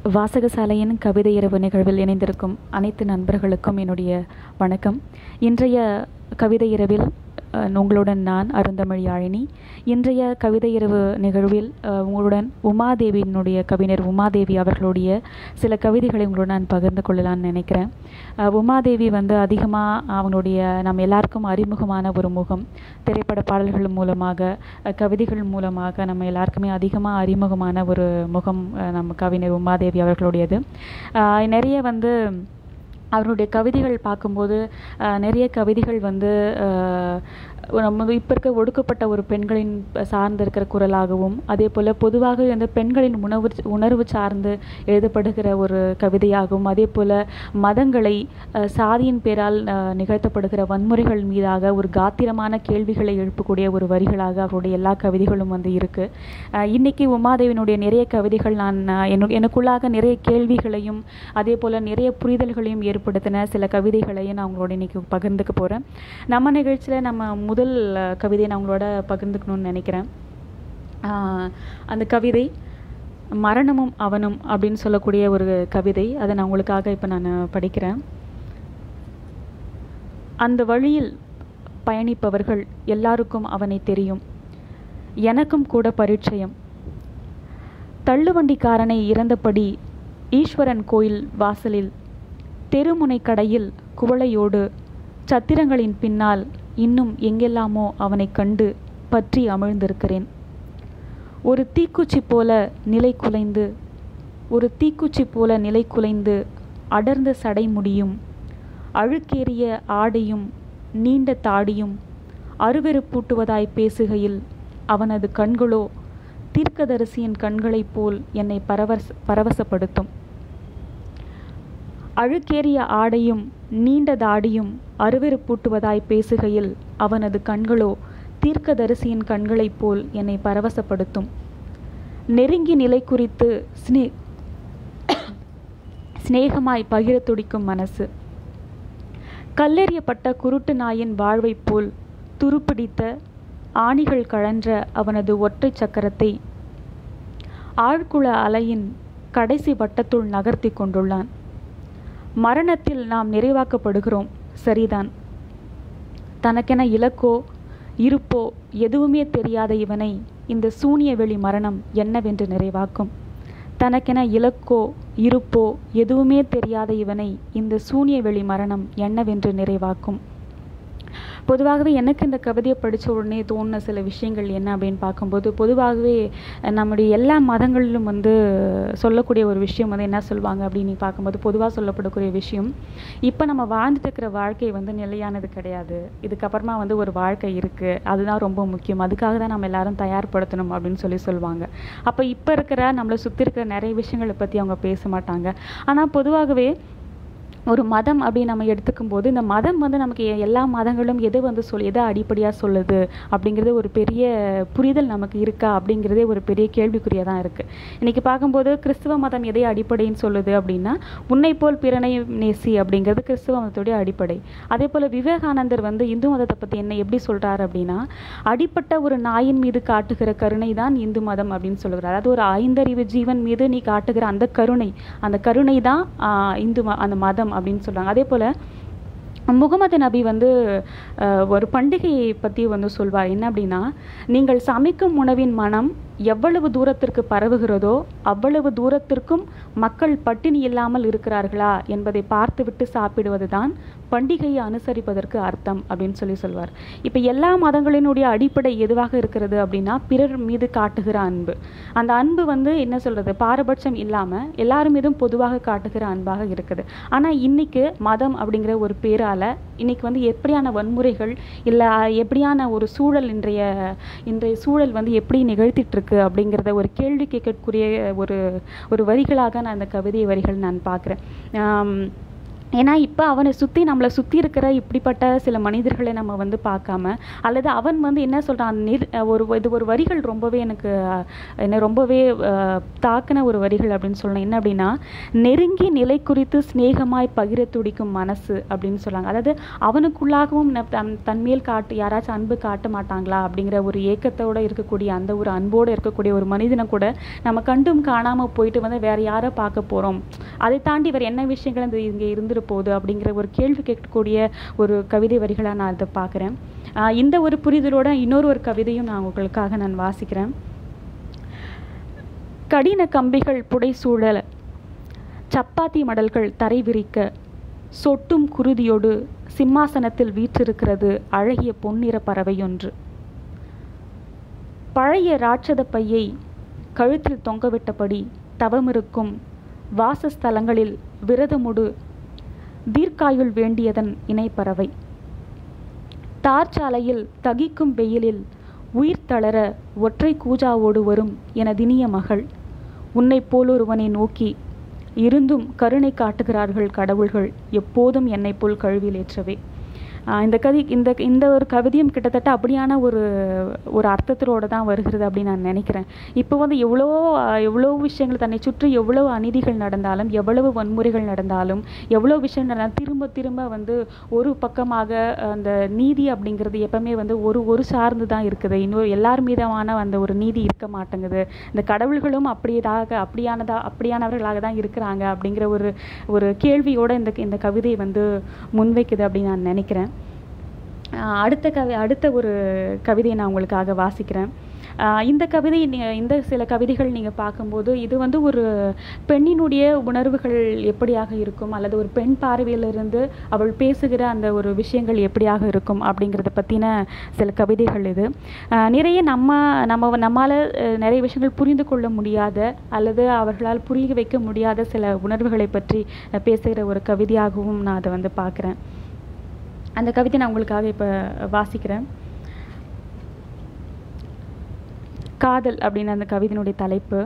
வாசகசாலையின் கவிதை இரவு நிகழ்வில் இணைந்திருக்கும் அனைத்து நண்பர்களுக்கும் என்னுடைய வணக்கம் இன்றைய கவிதை இரவில் அஹ், உங்களுடன் நான் அருந்தமிழ் யாழினி இன்றைய கவிதை இரவு நிகழ்வில் அஹ், உங்களுடன் உமாதேவியினுடைய கவிஞர் உமாதேவி அவர்களுடைய சில கவிதைகளை உங்களுடன் நான் பகிர்ந்து கொள்ளலாம்னு நினைக்கிறேன் அஹ், உமாதேவி வந்து அதிகமாக அவங்களுடைய நம்ம எல்லாருக்கும் அறிமுகமான ஒரு முகம் திரைப்பட பாடல்கள் மூலமாக அஹ், கவிதைகள் மூலமாக நம்ம எல்லாருக்குமே அதிகமாக அறிமுகமான ஒரு முகம் அஹ், நம்ம கவிஞர் உமாதேவி அவர்களுடையது அஹ், நிறைய வந்து அவருடைய கவிதைகள் பார்க்கும்போது அஹ், நிறைய கவிதைகள் வந்து அஹ், நம்ம இப்போ இருக்க ஒடுக்கப்பட்ட ஒரு பெண்களின் சார்ந்து இருக்கிற குரலாகவும் அதே போல் பொதுவாக அந்த பெண்களின் உணர்வு உணர்வு சார்ந்து எழுதப்படுகிற ஒரு கவிதையாகவும் அதே போல் மதங்களை அஹ், சாதியின் பேரால் அஹ், நிகழ்த்தப்படுகிற வன்முறைகள் மீதாக ஒரு காத்திரமான கேள்விகளை எழுப்பக்கூடிய ஒரு வரிகளாக அவருடைய எல்லா கவிதைகளும் வந்து இருக்குது இன்னைக்கு உமாதேவினுடைய நிறைய கவிதைகள் நான் அஹ், என்னு எனக்குள்ளாக நிறைய கேள்விகளையும் அதே போல் நிறைய புரிதல்களையும் ஏற்படுத்தின சில கவிதைகளையும் நான் உங்களோட இன்னைக்கு பகிர்ந்துக்க போகிறேன் நம்ம நிகழ்ச்சியில் நம்ம முதல் அஹ், கவிதையை நான் உங்களோட பகிர்ந்துக்கணும்னு நினைக்கிறேன் ஆஹ், அந்த கவிதை மரணமும் அவனும் அப்படின்னு சொல்லக்கூடிய ஒரு கவிதை அதை நான் உங்களுக்காக இப்போ நான் படிக்கிறேன் அந்த வழியில் பயணிப்பவர்கள் எல்லாருக்கும் அவனை தெரியும் எனக்கும் கூட பரிச்சயம் தள்ளுவண்டிக்காரனை இறந்தபடி ஈஸ்வரன் கோயில் வாசலில் தெருமுனை கடையில் குவளையோடு சத்திரங்களின் பின்னால் இன்னும் எங்கெல்லாமோ அவனைக் கண்டு பற்றி அமிழ்ந்திருக்கிறேன் ஒரு தீக்குச்சி போல நிலை குலைந்து ஒரு தீக்குச்சி போல நிலை குலைந்து அடர்ந்த சடைமுடியும் அழுக்கேறிய ஆடையும் நீண்ட தாடியும் அருவெருப்பூட்டுவதாய் பேசுகையில் அவனது கண்களோ தீர்க்கதரிசியின் கண்களைப் போல் என்னை பரவச பரவசப்படுத்தும் அழுக்கேறிய ஆடையும் நீண்ட தாடியும் அருவெருப்பூட்டுவதாய் பேசுகையில் அவனது கண்களோ தீர்க்கதரிசியின் கண்களைப் போல் என்னை பரவசப்படுத்தும் நெருங்கி நிலை குறித்து ஸ்னே சிநேகமாய் பகிரத் துடிக்கும் மனசு கல்லெறியப்பட்ட குருட்டு நாயின் வாழ்வைப் போல் துருப்பிடித்த ஆணிகள் கழன்ற அவனது ஒற்றைச் சக்கரத்தை ஆழ்குள அலையின் கடைசி வட்டத்துள் நகர்த்தி கொண்டுள்ளான் மரணத்தில் நாம் நிறைவாக்கப்படுகிறோம் சரிதான் தனக்கென இலக்கோ இருப்போ எதுவுமே தெரியாத இவனை இந்த சூனிய வெளி மரணம் என்னவென்று நிறைவாக்கும் தனக்கென இலக்கோ இருப்போ எதுவுமே தெரியாத இவனை இந்த சூனிய வெளி மரணம் என்னவென்று நிறைவாக்கும் பொதுவாகவே எனக்கு இந்த கவிதையை படித்த உடனே தோணின சில விஷயங்கள் என்ன அப்படின்னு பார்க்கும்போது பொதுவாகவே அஹ், நம்முடைய எல்லா மதங்களிலும் வந்து சொல்லக்கூடிய ஒரு விஷயம் வந்து என்ன சொல்லுவாங்க அப்படின்னு பார்க்கும்போது பொதுவாக சொல்லப்படக்கூடிய விஷயம் இப்போ நம்ம வாழ்ந்துட்டு இருக்கிற வாழ்க்கை வந்து நிலையானது கிடையாது இதுக்கப்புறமா வந்து ஒரு வாழ்க்கை இருக்குது அதுதான் ரொம்ப முக்கியம் அதுக்காக தான் நம்ம எல்லாரும் தயார்படுத்தணும் அப்படின்னு சொல்லி சொல்லுவாங்க அப்போ இப்போ இருக்கிற நம்மளை சுற்றி இருக்கிற நிறைய விஷயங்களை பற்றி அவங்க பேச மாட்டாங்க ஆனால் பொதுவாகவே ஒரு மதம் அப்படின்னு நம்ம எடுத்துக்கும் போது இந்த மதம் வந்து நமக்கு எ- எல்லா மதங்களும் எது வந்து சொல் எதை அடிப்படையாக சொல்லுது அப்படிங்கிறது ஒரு பெரிய புரிதல் நமக்கு இருக்கா அப்படிங்கிறதே ஒரு பெரிய கேள்விக்குறியாக தான் இருக்குது இன்றைக்கி பார்க்கும்போது கிறிஸ்துவ மதம் எதை அடிப்படைன்னு சொல்லுது அப்படின்னா உன்னை போல் பிறனை நேசி அப்படிங்கிறது கிறிஸ்துவ மதத்துடைய அடிப்படை அதே போல் விவேகானந்தர் வந்து இந்து மதத்தை பற்றி என்ன எப்படி சொல்கிறார் அப்படின்னா அடிப்பட்ட ஒரு நாயின் மீது காட்டுகிற கருணை தான் இந்து மதம் அப்படின்னு சொல்லுகிறார் அதாவது ஒரு ஐந்தறிவு ஜீவன் மீது நீ காட்டுகிற அந்த கருணை அந்த கருணை தான் ஆஹ், இந்து ம- அந்த மதம் அப்படின்னு சொல்கிறாங்க அதே போல் முகமது நபி வந்து அஹ், ஒரு பண்டிகையை பற்றி வந்து சொல்வார் என்ன அப்படின்னா நீங்கள் சமைக்கும் உணவின் மனம் எவ்வளவு தூரத்திற்கு பரவுகிறதோ அவ்வளவு தூரத்திற்கும் மக்கள் பட்டினி இல்லாமல் இருக்கிறார்களா என்பதை பார்த்துவிட்டு சாப்பிடுவது தான் பண்டிகையை அனுசரிப்பதற்கு அர்த்தம் அப்படின்னு சொல்லி சொல்வார் இப்போ எல்லா மதங்களினுடைய அடிப்படை எதுவாக இருக்கிறது அப்படின்னா பிறர் மீது காட்டுகிற அன்பு அந்த அன்பு வந்து என்ன சொல்கிறது பாரபட்சம் இல்லாமல் எல்லார் மீதும் பொதுவாக காட்டுகிற அன்பாக இருக்குது ஆனால் இன்னைக்கு மதம் அப்படிங்கிற ஒரு பேரால் இன்னைக்கு வந்து எப்படியான வன்முறைகள் இல்லை எப்படியான ஒரு சூழல் இன்றைய இன்றைய சூழல் வந்து எப்படி நிகழ்த்திட்டு இருக்கு அப்படிங்கிறத ஒரு கேள்வி கேட்கக்கூடிய ஒரு ஒரு வரிகளாக நான் அந்த கவிதை வரிகள் நான் பார்க்குறேன் ஏன்னா இப்போ அவனை சுற்றி நம்மளை சுற்றி இருக்கிற இப்படிப்பட்ட சில மனிதர்களை நம்ம வந்து பார்க்காம அல்லது அவன் வந்து என்ன சொல்கிறான் நிர் ஒரு இது ஒரு வரிகள் ரொம்பவே எனக்கு அஹ், என்ன ரொம்பவே அஹ், தாக்கின ஒரு வரிகள் அப்படின்னு சொல்லணும் என்ன அப்படின்னா நெருங்கி நிலை குறித்து சிநேகமாய் பகிர துடிக்கும் மனசு அப்படின்னு சொல்கிறாங்க அதாவது அவனுக்குள்ளாகவும் ந- தன் தன்மேல் காட்டு யாராச்சும் அன்பு காட்ட மாட்டாங்களா அப்படிங்கிற ஒரு ஏக்கத்தோட இருக்கக்கூடிய அந்த ஒரு அன்போடு இருக்கக்கூடிய ஒரு மனிதனை கூட நம்ம கண்டும் காணாமல் போயிட்டு வந்து வேற யாரை பார்க்க போகிறோம் அதை தாண்டி வேறு என்ன விஷயங்கள் இந்த இங்கே இருந்துட்டு போகுது அப்படிங்கிற ஒரு கேள்வி கேட்கக்கூடிய ஒரு கவிதை வரிகளாக நான் இதை பார்க்குறேன் இந்த ஒரு புரிதலோட இன்னொரு ஒரு கவிதையும் நான் உங்களுக்காக நான் வாசிக்கிறேன் கடின கம்பிகள் புடைசூழல சப்பாத்தி மடல்கள் தரை விரிக்க சொட்டும் குருதியோடு சிம்மாசனத்தில் வீற்றிருக்கிறது அழகிய பொன்னிற பறவையொன்று பழைய ராட்சத பையை கழுத்தில் தொங்கவிட்டபடி தவமிருக்கும் வாசஸ்தலங்களில் விரதமுடு தீர்க்காயுள் வேண்டியதன் இணைப்பறவை தார்ச்சாலையில் தகிக்கும் வெயிலில் உயிர் தளர ஒற்றை கூஜாவோடு வரும் எனதினிய மகள் உன்னைப் போலொருவனை நோக்கி இருந்தும் கருணை காட்டுகிறார்கள் கடவுள்கள் எப்போதும் என்னைப் போல் கழுவிலேற்றவே ஆஹ் இந்த கதி இந்த இந்த ஒரு கவிதையும் கிட்டத்தட்ட அப்படியான ஒரு ஒரு அர்த்தத்தோட தான் வருகிறது அப்படின்னு நான் நினைக்கிறேன் இப்போ வந்து எவ்வளோ ஆஹ் எவ்வளோ விஷயங்கள் தன்னை சுற்றி எவ்வளோ அநீதிகள் நடந்தாலும் எவ்வளவு வன்முறைகள் நடந்தாலும் எவ்வளோ விஷயம் நடந்தாலும் திரும்ப திரும்ப வந்து ஒரு பக்கமாக அந்த நீதி அப்படிங்கிறது எப்பவுமே வந்து ஒரு ஒரு சார்ந்து தான் இருக்குது இன்னொரு எல்லார் மீதமான அந்த ஒரு நீதி இருக்க மாட்டேங்குது இந்த கடவுள்களும் அப்படியதாக அப்படியானதா அப்படியானவர்களாக தான் இருக்கிறாங்க அப்படிங்கிற ஒரு ஒரு கேள்வியோட இந்த இந்த கவிதை வந்து முன்வைக்குது அப்படின்னு நான் நினைக்கிறேன் ஆஹ் அடுத்த கவி அடுத்த ஒரு கவிதையை நான் உங்களுக்காக வாசிக்கிறேன் ஆஹ் இந்த கவிதை நீ- இந்த சில கவிதைகள் நீங்கள் பார்க்கும்போது இது வந்து ஒரு பெண்ணினுடைய உணர்வுகள் எப்படியாக இருக்கும் அல்லது ஒரு பெண் பார்வையிலிருந்து அவள் பேசுகிற அந்த ஒரு விஷயங்கள் எப்படியாக இருக்கும் அப்படிங்கிறத பற்றின சில கவிதைகள் இது ஆஹ் நிறைய நம்ம நம்ம நம்மால் நிறைய விஷயங்கள் புரிந்து கொள்ள முடியாத அல்லது அவர்களால் புரிய வைக்க முடியாத சில உணர்வுகளை பற்றி அஹ் பேசுகிற ஒரு கவிதையாகவும் நான் அதை வந்து பார்க்குறேன் அந்த கவிதை நான் உங்களுக்காக இப்போ வாசிக்கிறேன் காதல் அப்படின்னு அந்த கவிதையினுடைய தலைப்பு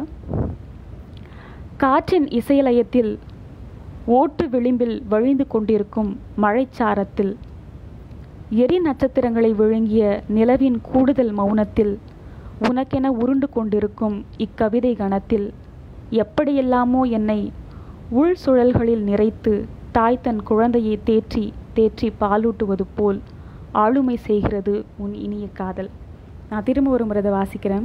காற்றின் இசையலயத்தில் ஓட்டு விளிம்பில் வழிந்து கொண்டிருக்கும் மழைச்சாரத்தில் எரி நட்சத்திரங்களை விழுங்கிய நிலவின் கூடுதல் மௌனத்தில் உனக்கென உருண்டு கொண்டிருக்கும் இக்கவிதை கணத்தில் எப்படியெல்லாமோ என்னை உள் சுழல்களில் நிறைத்து தாய் தன் குழந்தையை தேற்றி தேற்றி பாலூட்டுவது போல் ஆளுமை செய்கிறது உன் இனிய காதல் நான் திரும்ப ஒரு முறை இதை வாசிக்கிறேன்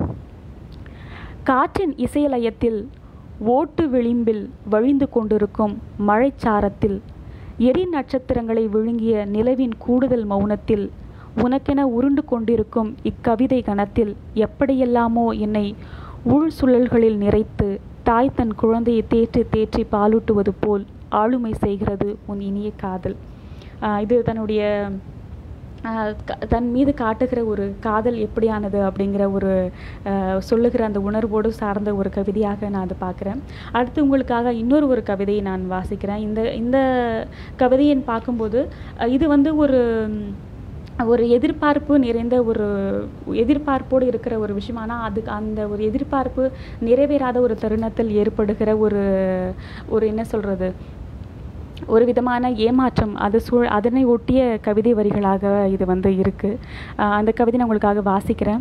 காற்றின் இசையலயத்தில் ஓட்டு விளிம்பில் வழிந்து கொண்டிருக்கும் மழைச்சாரத்தில் எரி நட்சத்திரங்களை விழுங்கிய நிலவின் கூடுதல் மௌனத்தில் உனக்கென உருண்டு கொண்டிருக்கும் இக்கவிதை கணத்தில் எப்படியெல்லாமோ என்னை உள் சுழல்களில் நிறைத்து தாய் தன் குழந்தையை தேற்றி தேற்றி பாலூட்டுவது போல் ஆளுமை செய்கிறது உன் இனிய காதல் ஆஹ் இது தன்னுடைய ஆஹ் க- தன் மீது காட்டுகிற ஒரு காதல் எப்படியானது அப்படிங்கிற ஒரு ஆஹ் சொல்லுகிற அந்த உணர்வோடு சார்ந்த ஒரு கவிதையாக நான் அதை பார்க்குறேன் அடுத்து உங்களுக்காக இன்னொரு ஒரு கவிதையை நான் வாசிக்கிறேன் இந்த இந்த கவிதையை பார்க்கும்போது அஹ் இது வந்து ஒரு ம், ஒரு எதிர்பார்ப்பு நிறைந்த ஒரு எதிர்பார்ப்போடு இருக்கிற ஒரு விஷயம் ஆனால் அதுக்கு அந்த ஒரு எதிர்பார்ப்பு நிறைவேறாத ஒரு தருணத்தில் ஏற்படுகிற ஒரு ஒரு என்ன சொல்கிறது ஒரு விதமான ஏமாற்றம் அது சூழ் அதனை ஒட்டிய கவிதை வரிகளாக இது வந்து இருக்குது அந்த கவிதை நான் உங்களுக்காக வாசிக்கிறேன்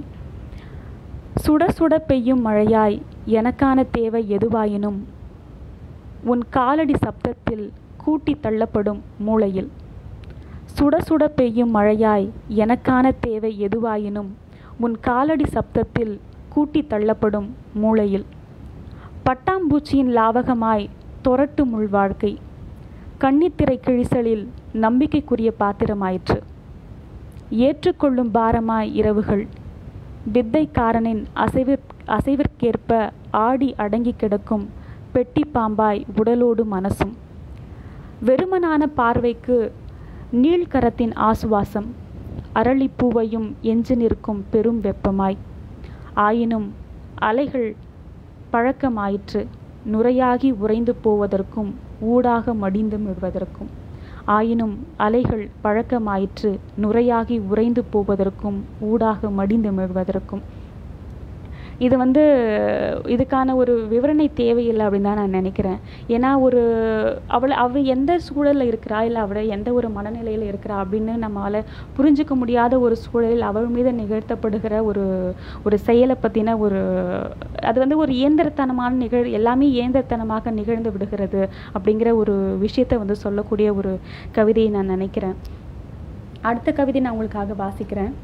சுட சுட பெய்யும் மழையாய் எனக்கான தேவை எதுவாயினும் உன் காலடி சப்தத்தில் கூட்டி தள்ளப்படும் மூளையில் சுட சுட பெய்யும் மழையாய் எனக்கான தேவை எதுவாயினும் உன் காலடி சப்தத்தில் கூட்டி தள்ளப்படும் மூளையில் பட்டாம்பூச்சியின் லாவகமாய் தொரட்டு முள் வாழ்க்கை கன்னித்திரை கிழிசலில் நம்பிக்கைக்குரிய பாத்திரமாயிற்று ஏற்றுக்கொள்ளும் பாரமாய் இரவுகள் வித்தைக்காரனின் அசைவிற் அசைவிற்கேற்ப ஆடி அடங்கி கிடக்கும் பெட்டி பாம்பாய் உடலோடு மனசும் வெறுமனான பார்வைக்கு நீள்கரத்தின் ஆசுவாசம் அரளிப்பூவையும் எஞ்சி நிற்கும் பெரும் வெப்பமாய் ஆயினும் அலைகள் பழக்கமாயிற்று நுரையாகி உறைந்து போவதற்கும் ஊடாக மடிந்து விடுவதற்கும் ஆயினும் அலைகள் பழக்கமாயிற்று நுரையாகி உறைந்து போவதற்கும் ஊடாக மடிந்து விழுவதற்கும் இது வந்து இதுக்கான ஒரு விவரணை தேவையில்லை அப்படின்னு தான் நான் நினைக்கிறேன் ஏன்னா ஒரு அவளை அவள் எந்த சூழலில் இருக்கிறா இல்லை அவள் எந்த ஒரு மனநிலையில் இருக்கிறா அப்படின்னு நம்மளால் புரிஞ்சுக்க முடியாத ஒரு சூழலில் அவள் மீது நிகழ்த்தப்படுகிற ஒரு ஒரு செயலை பற்றின ஒரு அது வந்து ஒரு இயந்திரத்தனமான நிகழ் எல்லாமே இயந்திரத்தனமாக நிகழ்ந்து விடுகிறது அப்படிங்கிற ஒரு விஷயத்தை வந்து சொல்லக்கூடிய ஒரு கவிதையை நான் நினைக்கிறேன் அடுத்த கவிதை நான் உங்களுக்காக வாசிக்கிறேன்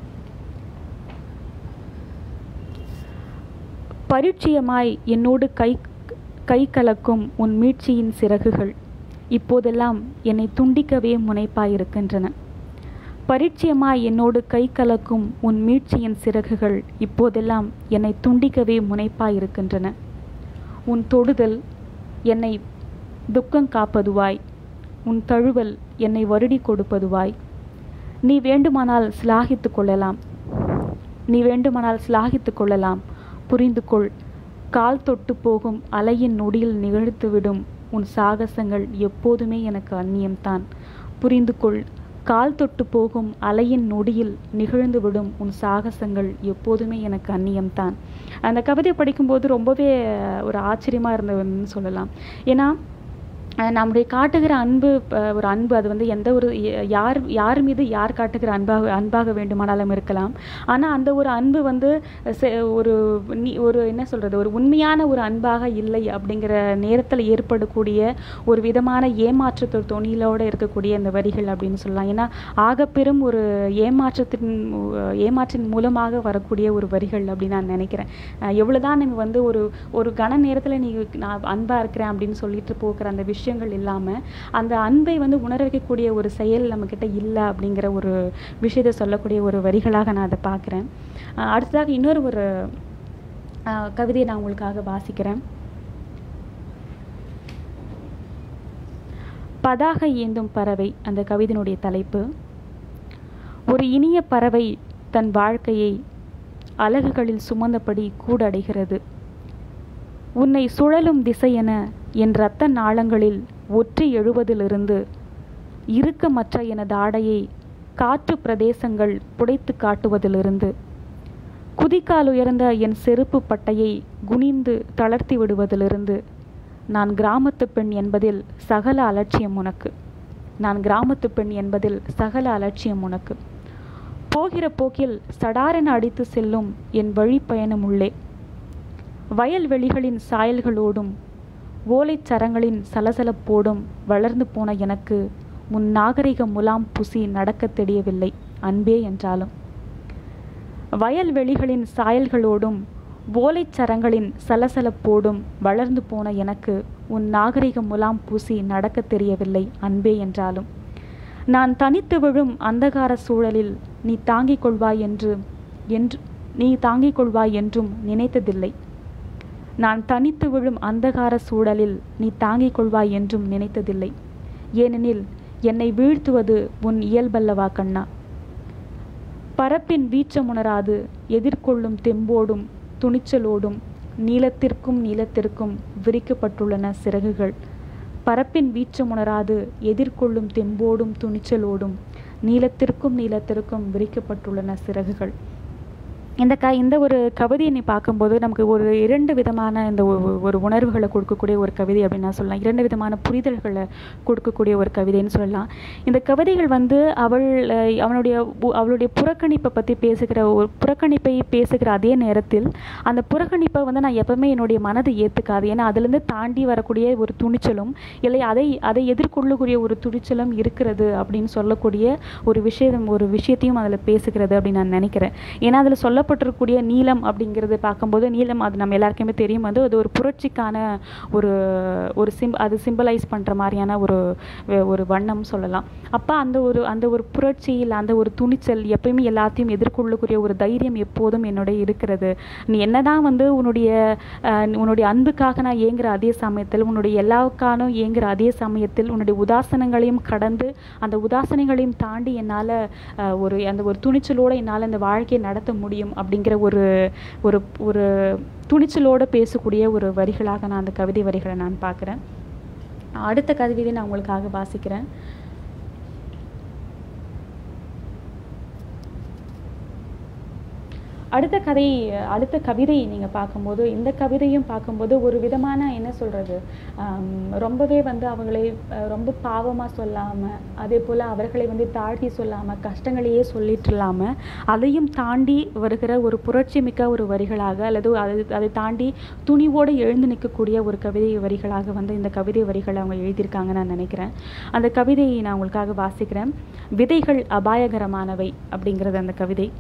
பரிச்சயமாய் என்னோடு கை கை கலக்கும் உன் மீட்சியின் சிறகுகள் இப்போதெல்லாம் என்னை துண்டிக்கவே முனைப்பாயிருக்கின்றன பரிச்சயமாய் என்னோடு கை கலக்கும் உன் மீட்சியின் சிறகுகள் இப்போதெல்லாம் என்னை துண்டிக்கவே முனைப்பாயிருக்கின்றன உன் தொடுதல் என்னை துக்கம் காப்பதுவாய் உன் தழுவல் என்னை வருடி கொடுப்பதுவாய் நீ வேண்டுமானால் சிலாகித்து கொள்ளலாம் நீ வேண்டுமானால் சிலாகித்து கொள்ளலாம் புரிந்து கொள் கால் தொட்டு போகும் அலையின் நொடியில் நிகழ்த்துவிடும் உன் சாகசங்கள் எப்போதுமே எனக்கு அந்நியம்தான் புரிந்து கொள் கால் தொட்டு போகும் அலையின் நொடியில் நிகழ்ந்துவிடும் உன் சாகசங்கள் எப்போதுமே எனக்கு அந்நியம்தான் அந்த கவிதை படிக்கும்போது ரொம்பவே ஒரு ஆச்சரியமாக இருந்ததுன்னு சொல்லலாம் ஏன்னா அஹ் நம்முடைய காட்டுகிற அன்பு அஹ் ஒரு அன்பு அது வந்து எந்த ஒரு ய- யார் யார் மீது யார் காட்டுகிற அன்பாக அன்பாக வேண்டுமானாலும் இருக்கலாம் ஆனால் அந்த ஒரு அன்பு வந்து செ- ஒரு நீ ஒரு என்ன சொல்கிறது ஒரு உண்மையான ஒரு அன்பாக இல்லை அப்படிங்கிற நேரத்தில் ஏற்படக்கூடிய ஒரு விதமான ஏமாற்றத்து தொனியிலோடு இருக்கக்கூடிய இந்த வரிகள் அப்படின்னு சொல்லலாம் ஏன்னா ஆகப்பெரும் ஒரு ஏமாற்றத்தின் மு- ஏமாற்றின் மூலமாக வரக்கூடிய ஒரு வரிகள் அப்படின்னு நான் நினைக்கிறேன் அஹ் எவ்வளவுதான் நம்ம வந்து ஒரு ஒரு கன நேரத்தில் நீ நான் அன்பாக இருக்கிறேன் அப்படின்னு சொல்லிட்டு போகிற அந்த விஷயங்கள் இல்லாமல் அந்த அன்பை வந்து உணர வைக்கக்கூடிய ஒரு செயல் நம்மக்கிட்ட இல்லை அப்படிங்கிற ஒரு விஷயத்தை சொல்லக்கூடிய ஒரு வரிகளாக நான் அதை பார்க்குறேன் அடுத்ததாக இன்னொரு ஒரு அஹ், கவிதையை நான் உங்களுக்காக வாசிக்கிறேன் பதாக ஏந்தும் பறவை அந்த கவிதையினுடைய தலைப்பு ஒரு இனிய பறவை தன் வாழ்க்கையை அலகுகளில் சுமந்தபடி கூடடைகிறது உன்னை சுழலும் திசையென என் இரத்த நாளங்களில் ஒற்றி எழுவதிலிருந்து இறுக்கமற்ற எனது ஆடையை காற்று பிரதேசங்கள் புடைத்து காட்டுவதிலிருந்து குதிக்கால் உயர்ந்த என் செருப்பு பட்டையை குனிந்து தளர்த்தி விடுவதிலிருந்து நான் கிராமத்து பெண் என்பதில் சகல அலட்சியம் உனக்கு நான் கிராமத்து பெண் என்பதில் சகல அலட்சியம் உனக்கு போகிற போக்கில் சடாரென அடித்து செல்லும் என் வழிப்பயணம் உள்ளே வயல்வெளிகளின் சாயல்களோடும் ஓலைச் சரங்களின் சலசலப்போடும் வளர்ந்து போன எனக்கு உன் நாகரிக முலாம் புசி நடக்கத் தெரியவில்லை அன்பே என்றாலும் வயல்வெளிகளின் சாயல்களோடும் ஓலைச் சரங்களின் சலசலப்போடும் வளர்ந்து போன எனக்கு உன் நாகரிக முலாம் பூசி நடக்கத் தெரியவில்லை அன்பே என்றாலும் நான் தனித்து விழும் அந்தகார சூழலில் நீ தாங்கிக் கொள்வாய் என்று என்று நீ தாங்கிக் கொள்வாய் என்றும் நினைத்ததில்லை நான் தனித்து விழும் அந்தகார சூழலில் நீ தாங்கிக் கொள்வாய் என்றும் நினைத்ததில்லை ஏனெனில் என்னை வீழ்த்துவது உன் இயல்பல்லவா கண்ணா பரப்பின் வீச்சமுணராது எதிர்கொள்ளும் தெம்போடும் துணிச்சலோடும் நீளத்திற்கும் நீளத்திற்கும் விரிக்கப்பட்டுள்ளன சிறகுகள் பரப்பின் வீச்சமுணராது எதிர்கொள்ளும் தெம்போடும் துணிச்சலோடும் நீளத்திற்கும் நீளத்திற்கும் விரிக்கப்பட்டுள்ளன சிறகுகள் இந்த க இந்த ஒரு கவிதையை நீ பார்க்கும்போது நமக்கு ஒரு இரண்டு விதமான இந்த ஒ- ஒரு உணர்வுகளை கொடுக்கக்கூடிய ஒரு கவிதை அப்படின்னு நான் சொல்லலாம் இரண்டு விதமான புரிதல்களை கொடுக்கக்கூடிய ஒரு கவிதைன்னு சொல்லலாம் இந்த கவிதைகள் வந்து அவள் அஹ், அவனுடைய உ- அவளுடைய புறக்கணிப்பை பற்றி பேசுகிற ஒரு புறக்கணிப்பை பேசுகிற அதே நேரத்தில் அந்த புறக்கணிப்பை வந்து நான் எப்பவுமே என்னுடைய மனது ஏற்றுக்காது ஏன்னா அதுலேருந்து தாண்டி வரக்கூடிய ஒரு துணிச்சலும் இல்லை அதை அதை எதிர்கொள்ளக்கூடிய ஒரு துணிச்சலும் இருக்கிறது அப்படின்னு சொல்லக்கூடிய ஒரு விஷயம் ஒரு விஷயத்தையும் அதில் பேசுகிறது அப்படின்னு நான் நினைக்கிறேன் ஏன்னா அதில் சொல்லப்பட்டிருக்கக்கூடிய நீலம் அப்படிங்கிறது பார்க்கும்போது நீலம் அது நம்ம எல்லாருக்குமே தெரியும் வந்து அது ஒரு புரட்சிக்கான ஒரு ஒரு சிம் அது சிம்பலைஸ் பண்ணுற மாதிரியான ஒரு வே- ஒரு வண்ணம் சொல்லலாம் அப்போ அந்த ஒரு அந்த ஒரு புரட்சி இல்லை அந்த ஒரு துணிச்சல் எப்பயுமே எல்லாத்தையும் எதிர்கொள்ளக்கூடிய ஒரு தைரியம் எப்போதும் என்னுடைய இருக்கிறது நீ என்னதான் வந்து உன்னுடைய அஹ், உன்னுடைய அன்புக்காக நான் ஏங்குற அதே சமயத்தில் உன்னுடைய எல்லாவுக்கானும் ஏங்குற அதே சமயத்தில் உன்னுடைய உதாசனங்களையும் கடந்து அந்த உதாசனங்களையும் தாண்டி என்னால் ஒரு அந்த ஒரு துணிச்சலோடு என்னால் இந்த வாழ்க்கையை நடத்த முடியும் அப்படிங்கிற ஒரு ஒரு ஒரு துணிச்சலோடு பேசக்கூடிய ஒரு வரிகளாக நான் அந்த கவிதை வரிகளை நான் பார்க்குறேன் அடுத்த கவிதை நான் உங்களுக்காக வாசிக்கிறேன் அடுத்த கதை அடுத்த கவிதை நீங்கள் பார்க்கும்போது இந்த கவிதையும் பார்க்கும்போது ஒரு விதமான என்ன சொல்கிறது ரொம்பவே வந்து அவங்களை அஹ், ரொம்ப பாவமாக சொல்லாமல் அதே போல் அவர்களை வந்து தாழ்த்தி சொல்லாமல் கஷ்டங்களையே சொல்லிட்டு இல்லாமல் அதையும் தாண்டி வருகிற ஒரு புரட்சி மிக்க ஒரு வரிகளாக அல்லது அது அதை தாண்டி துணிவோடு எழுந்து நிற்கக்கூடிய ஒரு கவிதை வரிகளாக வந்து இந்த கவிதை வரிகளை அவங்க எழுதியிருக்காங்கன்னு நான் நினைக்கிறேன் அந்த கவிதையை நான் உங்களுக்காக வாசிக்கிறேன் விதைகள் அபாயகரமானவை அப்படிங்கிறது அந்த கவிதை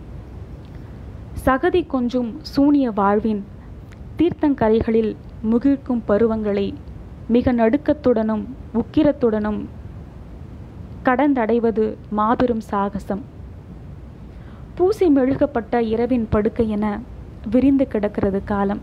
சகதி கொஞ்சும் சூனிய வாழ்வின் தீர்த்தங்கரைகளில் முகிழ்க்கும் பருவங்களை மிக நடுக்கத்துடனும் உக்கிரத்துடனும் கடந்தடைவது மாபெரும் சாகசம் பூசி மெழுகப்பட்ட இரவின் படுக்கை என விரிந்து கிடக்கிறது காலம்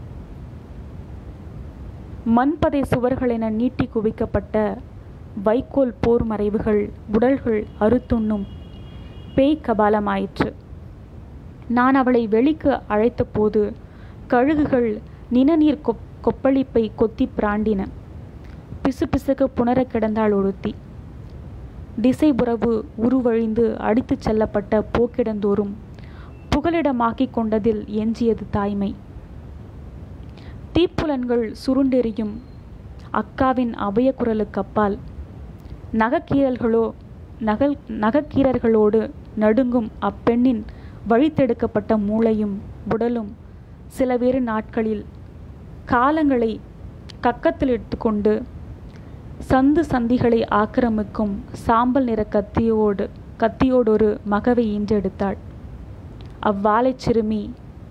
மண்பதை சுவர்கள் என நீட்டி குவிக்கப்பட்ட வைக்கோல் போர் மறைவுகள் உடல்கள் அறுத்துண்ணும் பேய் கபாலமாயிற்று நான் அவளை வெளிக்கு அழைத்தபோது கழுகுகள் நிணநீர் கொப் கொப்பளிப்பை கொத்தி பிராண்டின பிசுபிசுக்கு புணர கிடந்தாள் ஒருத்தி திசைபுறவு உருவழிந்து அடித்துச் செல்லப்பட்ட போக்கிடந்தோறும் புகலிடமாக்கிக் கொண்டதில் எஞ்சியது தாய்மை தீப்புலன்கள் சுருண்டெறியும் அக்காவின் அபயக்குரலுக்கு அப்பால் நகக்கீரல்களோ நகல் நகக்கீரர்களோடு நடுங்கும் அப்பெண்ணின் வழித்தெடுக்கப்பட்ட மூளையும் உடலும் சில வேறு நாட்களில் காலங்களை கக்கத்தில் எடுத்துக்கொண்டு சந்து சந்திகளை ஆக்கிரமிக்கும் சாம்பல் நிற கத்தியோடு கத்தியோடொரு மகவை ஈன்றெடுத்தாள் அவ்வாளைச் சிறுமி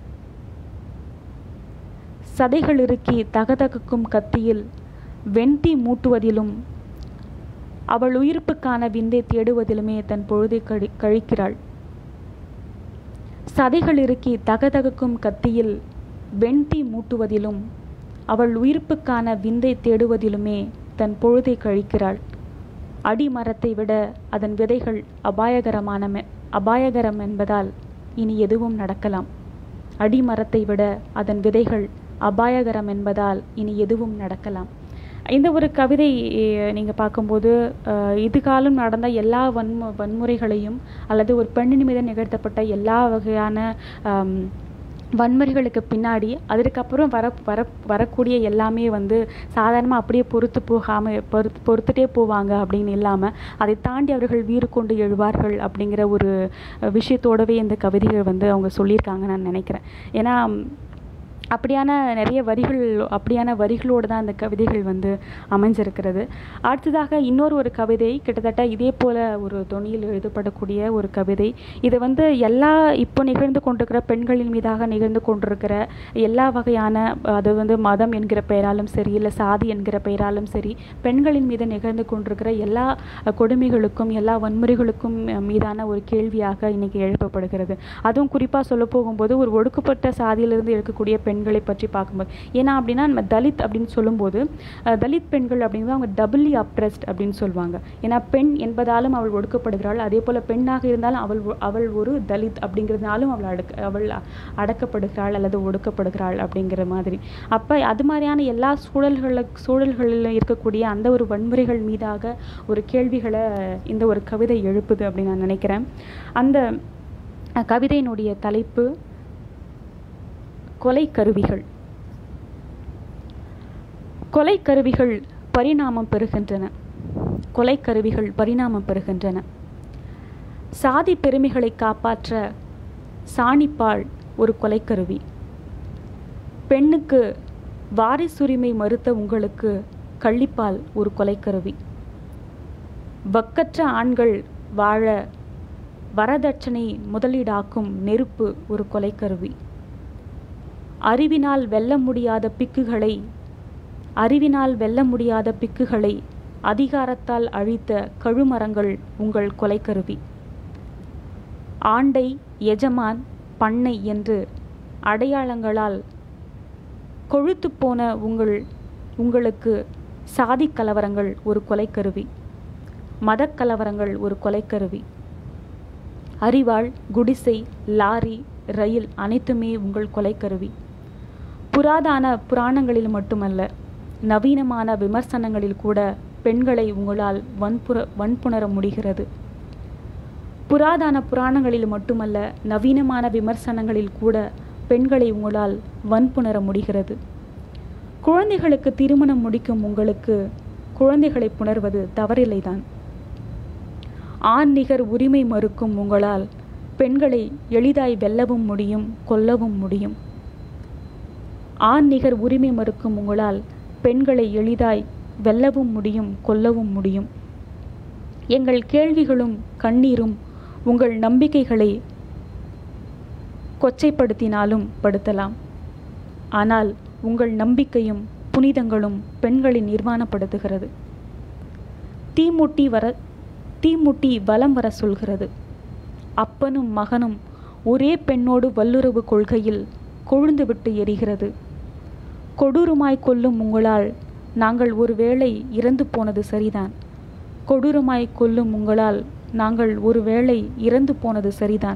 சதைகளிறுக்கி தகதகுக்கும் கத்தியில் வெண்தி மூட்டுவதிலும் அவள் உயிர்ப்புக்கான விந்தை தேடுவதிலுமே தன் பொழுதை கழி கழிக்கிறாள் சதைகள் இறுக்கி தகதகுக்கும் கத்தியில் வெண்தி மூட்டுவதிலும் அவள் உயிர்ப்புக்கான விந்தை தேடுவதிலுமே தன் பொழுதை கழிக்கிறாள் அடிமரத்தை விட அதன் விதைகள் அபாயகரமான அபாயகரம் என்பதால் இனி எதுவும் நடக்கலாம் அடிமரத்தை விட அதன் விதைகள் அபாயகரம் என்பதால் இனி எதுவும் நடக்கலாம் இந்த ஒரு கவிதை நீங்கள் பார்க்கும்போது அஹ், இதுகாலம் நடந்த எல்லா வன்மு வன்முறைகளையும் அல்லது ஒரு பெண்ணின் மீது நிகழ்த்தப்பட்ட எல்லா வகையான ஆம், வன்முறைகளுக்கு பின்னாடி அதற்கப்புறம் வர வர வரக்கூடிய எல்லாமே வந்து சாதாரணமாக அப்படியே பொறுத்து போகாமல் பொறுத்து பொறுத்துட்டே போவாங்க அப்படின்னு இல்லாமல் அதை தாண்டி அவர்கள் வீறு கொண்டு எழுவார்கள் அப்படிங்கிற ஒரு அஹ், விஷயத்தோடவே இந்த கவிதைகள் வந்து அவங்க சொல்லியிருக்காங்க நான் நினைக்கிறேன் ஏன்னா அப்படியான நிறைய வரிகள் அப்படியான வரிகளோடு தான் அந்த கவிதைகள் வந்து அமைஞ்சிருக்கிறது அடுத்ததாக இன்னொரு ஒரு கவிதை கிட்டத்தட்ட இதே போல ஒரு தொனியில் எழுதப்படக்கூடிய ஒரு கவிதை இது வந்து எல்லா இப்போ நிகழ்ந்து கொண்டிருக்கிற பெண்களின் மீதாக நிகழ்ந்து கொண்டிருக்கிற எல்லா வகையான அது வந்து மதம் என்கிற பெயராலும் சரி இல்லை சாதி என்கிற பெயராலும் சரி பெண்களின் மீது நிகழ்ந்து கொண்டிருக்கிற எல்லா அஹ், கொடுமைகளுக்கும் எல்லா வன்முறைகளுக்கும் அஹ், மீதான ஒரு கேள்வியாக இன்னைக்கு எழுப்பப்படுகிறது அதுவும் குறிப்பாக சொல்ல போகும்போது ஒரு ஒடுக்கப்பட்ட சாதியிலிருந்து இருக்கக்கூடிய பெண்களை பற்றி பார்க்கும்போது ஏன்னா அப்படின்னா நம்ம தலித் அப்படின்னு சொல்லும்போது அஹ், தலித் பெண்கள் அப்படிங்கிறது அவங்க டபுள்லி அப்ரெஸ்ட் அப்படின்னு சொல்லுவாங்க ஏன்னா பெண் என்பதாலும் அவள் ஒடுக்கப்படுகிறாள் அதே போல் பெண்ணாக இருந்தாலும் அவள் ஒ- அவள் ஒரு தலித் அப்படிங்கிறதுனாலும் அவள் அடக்க அவள் அ- அடக்கப்படுகிறாள் அல்லது ஒடுக்கப்படுகிறாள் அப்படிங்கிற மாதிரி அப்போ அது மாதிரியான எல்லா சூழல்களுக்கு சூழல்களில் இருக்கக்கூடிய அந்த ஒரு வன்முறைகள் மீதாக ஒரு கேள்விகளை இந்த ஒரு கவிதை எழுப்புது அப்படின்னு நான் நினைக்கிறேன் அந்த அஹ், கவிதையினுடைய தலைப்பு கொலை கருவிகள் கொலை கருவிகள் பரிணாமம் பெறுகின்றன கொலை கருவிகள் பரிணாமம் பெறுகின்றன சாதி பெருமைகளை காப்பாற்ற சாணிப்பால் ஒரு கொலைக்கருவி பெண்ணுக்கு வாரிசுரிமை மறுத்த உங்களுக்கு கள்ளிப்பால் ஒரு கொலைக்கருவி வக்கற்ற ஆண்கள் வாழ வரதட்சணை முதலீடாக்கும் நெருப்பு ஒரு கொலைக்கருவி அறிவினால் வெல்ல முடியாத பிக்குகளை அறிவினால் வெல்ல முடியாத பிக்குகளை அதிகாரத்தால் அழித்த கழுமரங்கள் உங்கள் கொலைக்கருவி ஆண்டை எஜமான் பண்ணை என்று அடையாளங்களால் கொழுத்துப்போன உங்கள் உங்களுக்கு சாதிக் கலவரங்கள் ஒரு கொலைக்கருவி மதக்கலவரங்கள் ஒரு கொலைக்கருவி அறிவாள் குடிசை லாரி ரயில் அனைத்துமே உங்கள் கொலைக்கருவி புராதான புராணங்களில் மட்டுமல்ல நவீனமான விமர்சனங்களில் கூட பெண்களை உங்களால் வன்புற வன்புணர முடிகிறது புராதன புராணங்களில் மட்டுமல்ல நவீனமான விமர்சனங்களில் கூட பெண்களை உங்களால் வன்புணர முடிகிறது குழந்தைகளுக்கு திருமணம் முடிக்கும் உங்களுக்கு குழந்தைகளை புணர்வது தவறில்லைதான் ஆண் நிகர் உரிமை மறுக்கும் உங்களால் பெண்களை எளிதாய் வெல்லவும் முடியும் கொல்லவும் முடியும் ஆண் நிகர் உரிமை மறுக்கும் உங்களால் பெண்களை எளிதாய் வெல்லவும் முடியும் கொல்லவும் முடியும் எங்கள் கேள்விகளும் கண்ணீரும் உங்கள் நம்பிக்கைகளை கொச்சைப்படுத்தினாலும் படுத்தலாம் ஆனால் உங்கள் நம்பிக்கையும் புனிதங்களும் பெண்களை நிர்வாணப்படுத்துகிறது தீமுட்டி வர தீமுட்டி வலம் வர சொல்கிறது அப்பனும் மகனும் ஒரே பெண்ணோடு வல்லுறவு கொள்கையில் கொழுந்துவிட்டு எரிகிறது கொடூரமாய் கொல்லும் உங்களால் நாங்கள் ஒருவேளை இறந்து போனது சரிதான் கொடூரமாய் கொல்லும் உங்களால் நாங்கள் ஒருவேளை இறந்து போனது சரிதான்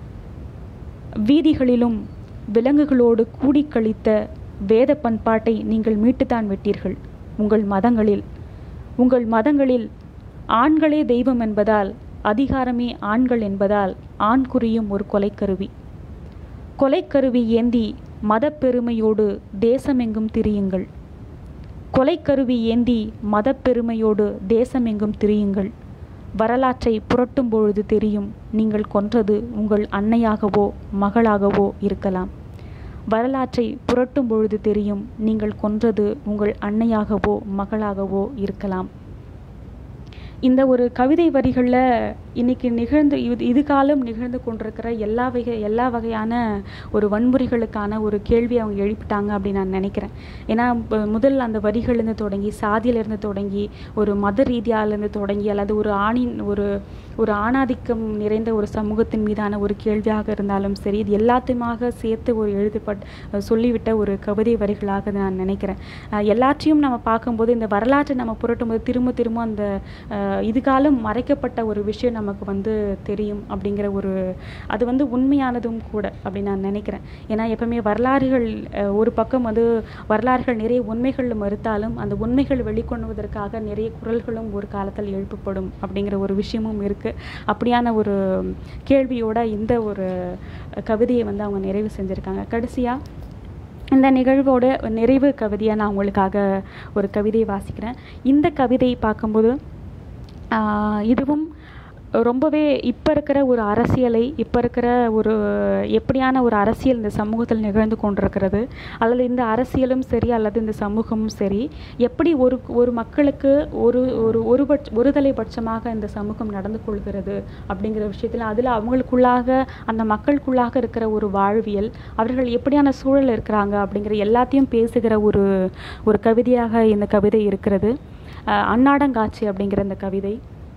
வீதிகளிலும் விலங்குகளோடு கூடி கழித்த வேத பண்பாட்டை நீங்கள் மீட்டுத்தான் விட்டீர்கள் உங்கள் மதங்களில் உங்கள் மதங்களில் ஆண்களே தெய்வம் என்பதால் அதிகாரமே ஆண்கள் என்பதால் ஆண் குறியும் ஒரு கொலைக்கருவி கொலைக்கருவி ஏந்தி மதப்பெருமையோடு தேசமெங்கும் திரியுங்கள் கொலைக்கருவி ஏந்தி மதப்பெருமையோடு தேசமெங்கும் திரியுங்கள் வரலாற்றை புரட்டும் பொழுது தெரியும் நீங்கள் கொன்றது உங்கள் அன்னையாகவோ மகளாகவோ இருக்கலாம் வரலாற்றை புரட்டும் பொழுது தெரியும் நீங்கள் கொன்றது உங்கள் அன்னையாகவோ மகளாகவோ இருக்கலாம் இந்த ஒரு கவிதை வரிகளில் இன்னைக்கு நிகழ்ந்து இது இது காலம் நிகழ்ந்து கொண்டிருக்கிற எல்லா வகை எல்லா வகையான ஒரு வன்முறைகளுக்கான ஒரு கேள்வி அவங்க எழுப்பிட்டாங்க அப்படின்னு நான் நினைக்கிறேன் ஏன்னா இப்ப முதல் அந்த வரிகள்லேருந்து தொடங்கி சாதியிலேருந்து தொடங்கி ஒரு மத ரீதியாலேருந்து தொடங்கி அல்லது ஒரு ஆணின் ஒரு ஒரு ஆணாதிக்கம் நிறைந்த ஒரு சமூகத்தின் மீதான ஒரு கேள்வியாக இருந்தாலும் சரி இது எல்லாத்தையுமாக சேர்த்து ஒரு எழுதப்பட் சொல்லிவிட்ட ஒரு கவிதை வரிகளாக நான் நினைக்கிறேன் அஹ் எல்லாற்றையும் நம்ம பார்க்கும்போது இந்த வரலாற்றை நம்ம புரட்டும்போது திரும்ப திரும்ப அந்த அஹ், இதுகாலம் மறைக்கப்பட்ட ஒரு விஷயம் நமக்கு வந்து தெரியும் அப்படிங்கிற ஒரு அது வந்து உண்மையானதும் கூட அப்படின்னு நான் நினைக்கிறேன் ஏன்னா எப்பவுமே வரலாறுகள் அஹ், ஒரு பக்கம் வந்து வரலாறுகள் நிறைய உண்மைகள் மறுத்தாலும் அந்த உண்மைகள் வெளிக்கொண்டுவதற்காக நிறைய குரல்களும் ஒரு காலத்தில் எழுப்பப்படும் அப்படிங்கிற ஒரு விஷயமும் இருக்குது அப்படியான ஒரு கேள்வியோட இந்த ஒரு கவிதையை வந்து அவங்க நிறைவு செஞ்சுருக்காங்க கடைசியாக இந்த நிகழ்வோட நிறைவு கவிதையாக நான் உங்களுக்காக ஒரு கவிதையை வாசிக்கிறேன் இந்த கவிதையை பார்க்கும்போது ஆஹ் இதுவும் ரொம்பவே இப்போ இருக்கிற ஒரு அரசியலை இப்போ இருக்கிற ஒரு எப்படியான ஒரு அரசியல் இந்த சமூகத்தில் நிகழ்ந்து கொண்டிருக்கிறது அல்லது இந்த அரசியலும் சரி அல்லது இந்த சமூகமும் சரி எப்படி ஒரு ஒரு மக்களுக்கு ஒரு ஒரு ஒரு பட்ச ஒருதலை பட்சமாக இந்த சமூகம் நடந்து கொள்கிறது அப்படிங்கிற விஷயத்தில் அதில் அவங்களுக்குள்ளாக அந்த மக்களுக்குள்ளாக இருக்கிற ஒரு வாழ்வியல் அவர்கள் எப்படியான சூழல் இருக்கிறாங்க அப்படிங்கிற எல்லாத்தையும் பேசுகிற ஒரு ஒரு கவிதையாக இந்த கவிதை இருக்கிறது அஹ் அன்னாடங்காட்சி அப்படிங்கிற இந்த கவிதை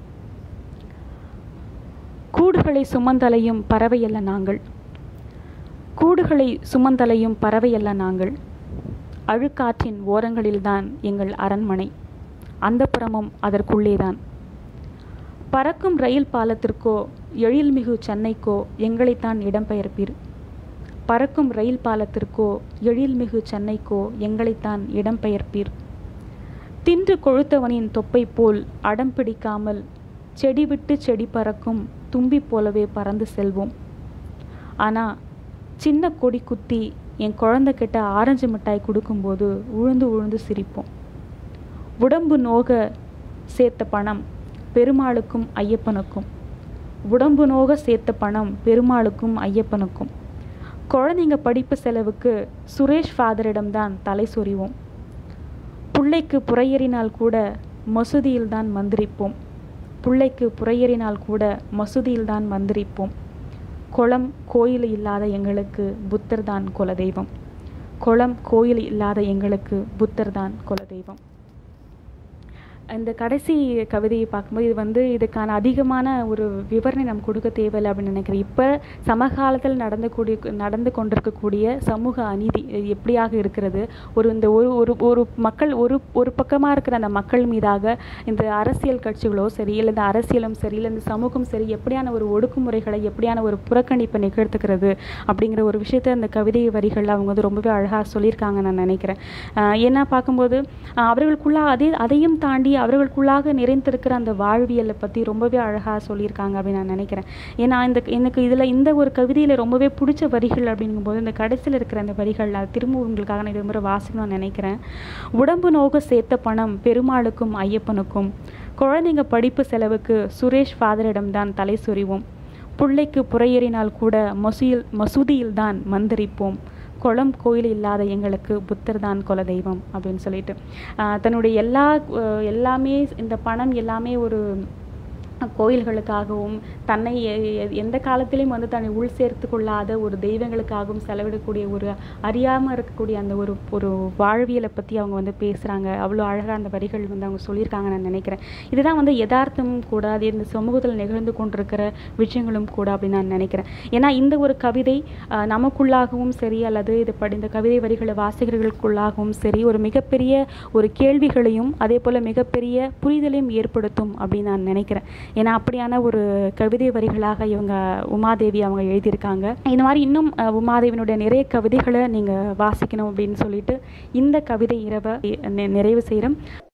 கூடுகளை சுமந்தலையும் பறவையல்ல நாங்கள் கூடுகளை சுமந்தலையும் பறவையல்ல நாங்கள் அழுக்காற்றின் ஓரங்களில்தான் எங்கள் அரண்மனை அந்த புறமும் அதற்குள்ளேதான் பறக்கும் ரயில் பாலத்திற்கோ எழில்மிகு சென்னைக்கோ எங்களைத்தான் இடம்பெயர்ப்பீர் பறக்கும் ரயில் பாலத்திற்கோ எழில்மிகு சென்னைக்கோ எங்களைத்தான் இடம்பெயர்ப்பீர் தின்று கொழுத்தவனின் தொப்பை போல் அடம் பிடிக்காமல் செடி விட்டு செடி பறக்கும் தும்பி போலவே பறந்து செல்வோம் ஆனால் சின்ன கொடி குத்தி என் குழந்தைகிட்ட ஆரஞ்சு மிட்டாய் கொடுக்கும்போது உழுந்து உழுந்து சிரிப்போம் உடம்பு நோக சேர்த்த பணம் பெருமாளுக்கும் ஐயப்பனுக்கும் உடம்பு நோக சேர்த்த பணம் பெருமாளுக்கும் ஐயப்பனுக்கும் குழந்தைங்க படிப்பு செலவுக்கு சுரேஷ் ஃபாதரிடம்தான் தலை சொறிவோம் புள்ளைக்கு புறையேறினால் கூட மசூதியில்தான் மந்திரிப்போம் புள்ளைக்கு புறையேறினால் கூட மசூதியில்தான் மந்திரிப்போம் குளம் கோயில் இல்லாத எங்களுக்கு புத்தர் தான் குலதெய்வம் குளம் கோயில் இல்லாத எங்களுக்கு புத்தர் தான் குலதெய்வம் இந்த கடைசி கவிதையை பார்க்கும்போது இது வந்து இதுக்கான அதிகமான ஒரு விவரணை நம்ம கொடுக்க தேவையில்லை அப்படின்னு நினைக்கிறேன் இப்போ சமகாலத்தில் நடந்து கூடிய நடந்து கொண்டிருக்கக்கூடிய சமூக அநீதி எப்படியாக இருக்கிறது ஒரு இந்த ஒரு ஒரு ஒரு மக்கள் ஒரு ஒரு பக்கமாக இருக்கிற அந்த மக்கள் மீதாக இந்த அரசியல் கட்சிகளோ சரி இல்லை இந்த அரசியலும் சரி இல்லை இந்த சமூகம் சரி எப்படியான ஒரு ஒடுக்குமுறைகளை எப்படியான ஒரு புறக்கணிப்பை நிகழ்த்துக்கிறது அப்படிங்கிற ஒரு விஷயத்தை அந்த கவிதை வரிகளில் அவங்க வந்து ரொம்பவே அழகாக சொல்லியிருக்காங்க நான் நினைக்கிறேன் ஆஹ் ஏன்னா பார்க்கும்போது ஆஹ் அவர்களுக்குள்ள அதே அதையும் தாண்டி அவர்களுக்குள்ளாக நிறைந்திருக்கிற அந்த வாழ்வியலை பற்றி ரொம்பவே அழகாக சொல்லியிருக்காங்க அப்படின்னு நான் நினைக்கிறேன் ஏன்னா இந்த எனக்கு இதில் இந்த ஒரு கவிதையில் ரொம்பவே பிடிச்ச வரிகள் அப்படிங்கும்போது இந்த கடைசியில் இருக்கிற அந்த வரிகள் அது திரும்ப உங்களுக்காக நான் இது முறை வாசிக்கணும்னு நினைக்கிறேன் உடம்பு நோக சேர்த்த பணம் பெருமாளுக்கும் ஐயப்பனுக்கும் குழந்தைங்க படிப்பு செலவுக்கு சுரேஷ் ஃபாதரிடம்தான் தலை சொறிவோம் பிள்ளைக்கு புறையேறினால் கூட மசூயில் மசூதியில்தான் மந்திரிப்போம் குளம் கோயில் இல்லாத எங்களுக்கு புத்தர் தான் குல தெய்வம் அப்படின்னு சொல்லிட்டு ஆஹ் தன்னுடைய எல்லா அஹ் எல்லாமே இந்த பணம் எல்லாமே ஒரு கோயில்களுக்காகவும் தன்னை எ- எ- எந்த காலத்திலையும் வந்து தன்னை உள் சேர்த்து கொள்ளாத ஒரு தெய்வங்களுக்காகவும் செலவிடக்கூடிய ஒரு அறியாமல் இருக்கக்கூடிய அந்த ஒரு ஒரு வாழ்வியலை பற்றி அவங்க வந்து பேசுகிறாங்க அவ்வளோ அழகாக அந்த வரிகள் வந்து அவங்க சொல்லியிருக்காங்க நான் நினைக்கிறேன் இதுதான் வந்து யதார்த்தமும் கூட அது இந்த சமூகத்தில் நிகழ்ந்து கொண்டிருக்கிற விஷயங்களும் கூட அப்படின்னு நான் நினைக்கிறேன் ஏன்னா இந்த ஒரு கவிதை ஆஹ், நமக்குள்ளாகவும் சரி அல்லது இது படி இந்த கவிதை வரிகளை வாசகர்களுக்குள்ளாகவும் சரி ஒரு மிகப்பெரிய ஒரு கேள்விகளையும் அதே போல் மிகப்பெரிய புரிதலையும் ஏற்படுத்தும் அப்படின்னு நான் நினைக்கிறேன் ஏன்னா அப்படியான ஒரு கவிதை வரிகளாக இவங்க உமாதேவி அவங்க எழுதியிருக்காங்க இந்த மாதிரி இன்னும் அஹ், உமாதேவியினுடைய நிறைய கவிதைகளை நீங்கள் வாசிக்கணும் அப்படின்னு சொல்லிட்டு இந்த கவிதை இரவை நி- நிறைவு செய்கிறோம்